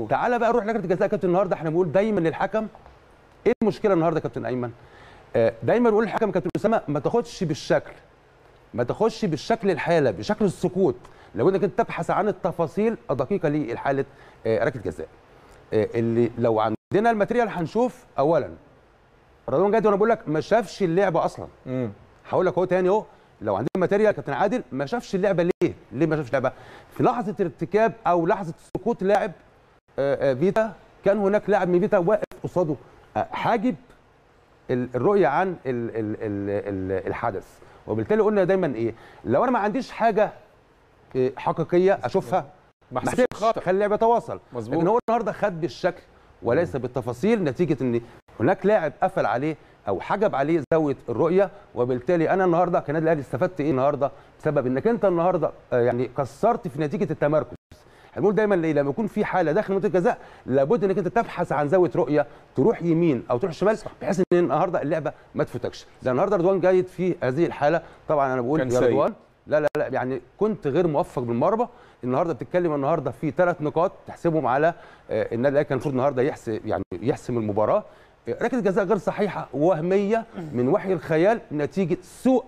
مظبوط تعالى بقى نروح لجنه الجزاء يا كابتن النهارده احنا بنقول دايما للحكم ايه المشكله النهارده يا كابتن ايمن آه، دايما بنقول للحكم كابتن اسامه ما تاخدش بالشكل ما تاخدش بالشكل الحاله بشكل السكوت لابد انك انت تبحث عن التفاصيل الدقيقه لحاله آه، ركله جزاء آه، اللي لو عندنا الماتريال هنشوف اولا رضوان جاد وانا بقول لك ما شافش اللعبه اصلا امم هقول لك اهو تاني اهو لو عندنا ماتيريال كابتن عادل ما شافش اللعبه ليه؟ ليه ما شافش اللعبه؟ في لحظه ارتكاب او لحظه سقوط لاعب آه، آه، فيتا كان هناك لاعب من فيتا واقف قصاده آه، حاجب ال- الرؤيه عن ال- ال- ال- ال- الحدث وبالتالي قلنا دايما ايه؟ لو انا ما عنديش حاجه آه، حقيقيه اشوفها ما ما حسبش احسبش خطا خلي اللعب يتواصل مظبوط. لكن هو النهارده خد بالشكل وليس بالتفاصيل نتيجه ان هناك لاعب قفل عليه او حجب عليه زاويه الرؤيه وبالتالي انا النهارده كنادي الاهلي استفدت ايه النهارده بسبب انك انت النهارده آه، يعني كسرت في نتيجه التمركز هنقول دايما ليه لما يكون في حاله داخل منطقه الجزاء لابد انك انت تبحث عن زاويه رؤيه تروح يمين او تروح شمال بحيث ان النهارده اللعبه ما تفوتكش ده النهارده رضوان جيد في هذه الحاله طبعا انا بقول كان يا سيء. رضوان لا لا لا يعني كنت غير موفق بالمرمى النهارده بتتكلم النهارده في ثلاث نقاط تحسبهم على آه، النادي الاهلي كان المفروض النهارده يحسم يعني يحسم المباراه آه، ركله جزاء غير صحيحه وهميه من وحي الخيال نتيجه سوء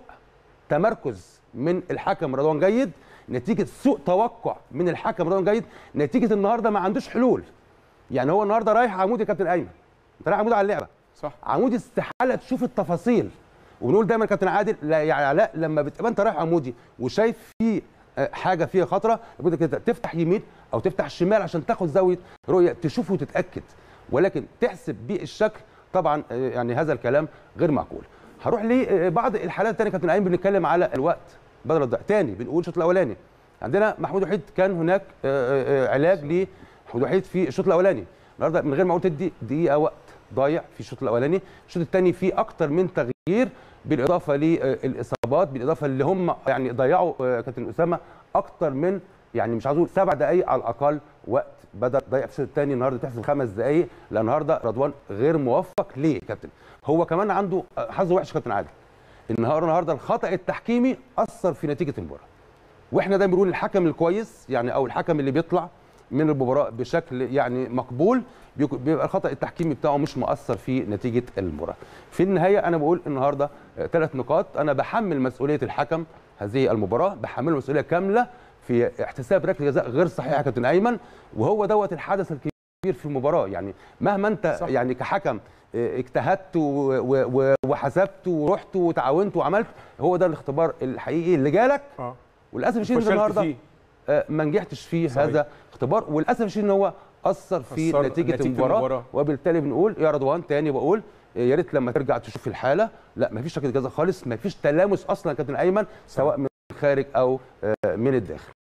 تمركز من الحكم رضوان جيد نتيجه سوء توقع من الحكم رضوان جيد نتيجه النهارده ما عندوش حلول يعني هو النهارده رايح عمود يا كابتن ايمن انت رايح عمود على اللعبه صح عمود استحاله تشوف التفاصيل وبنقول دايما كابتن عادل لا يعني علاء لما بتبقى انت رايح عمودي وشايف في آه، حاجه فيها خطره لابد كده تفتح يمين او تفتح شمال عشان تاخد زاويه رؤيه تشوف وتتاكد ولكن تحسب بالشكل طبعا آه، يعني هذا الكلام غير معقول هروح لبعض الحالات الثانيه كابتن عين بنتكلم على الوقت بدل الضيق تاني بنقول الشوط الاولاني عندنا محمود وحيد كان هناك آه، آه، علاج لمحمود وحيد في الشوط الاولاني النهارده من غير ما اقول تدي دقيقه وقت ضايع في الشوط الاولاني الشوط الثاني فيه اكتر من تغيير بالاضافه للاصابات بالاضافه اللي هم يعني ضيعوا آه، كابتن اسامه اكتر من يعني مش عايز اقول سبع دقائق على الاقل وقت بدل ضيع في الشوط الثاني النهارده تحسب خمس دقائق لان النهارده رضوان غير موفق ليه يا كابتن هو كمان عنده آه، حظ وحش كابتن عادل النهارده النهارده الخطا التحكيمي اثر في نتيجه المباراه واحنا دايما بنقول الحكم الكويس يعني او الحكم اللي بيطلع من المباراه بشكل يعني مقبول بيك- بيبقى الخطا التحكيمي بتاعه مش مؤثر في نتيجه المباراه. في النهايه انا بقول النهارده ثلاث نقاط انا بحمل مسؤوليه الحكم هذه المباراه بحمله مسؤوليه كامله في احتساب ركله جزاء غير صحيحه كابتن ايمن وهو دوت الحدث الكبير في المباراه يعني مهما انت صح. يعني كحكم اه، اجتهدت و- و- و- وحسبت ورحت وتعاونت وعملت هو ده الاختبار الحقيقي اللي جالك اه وللاسف الشديد فشلت النهارده فيه. آه، ما نجحتش فيه صحيح. هذا اختبار وللاسف الشديد ان هو اثر في أثر نتيجه, نتيجة المباراه المباراة. وبالتالي بنقول يا رضوان تاني بقول آه، يا ريت لما ترجع تشوف الحاله لا ما فيش ركله جزاء خالص ما فيش تلامس اصلا يا كابتن ايمن سواء من الخارج او آه، من الداخل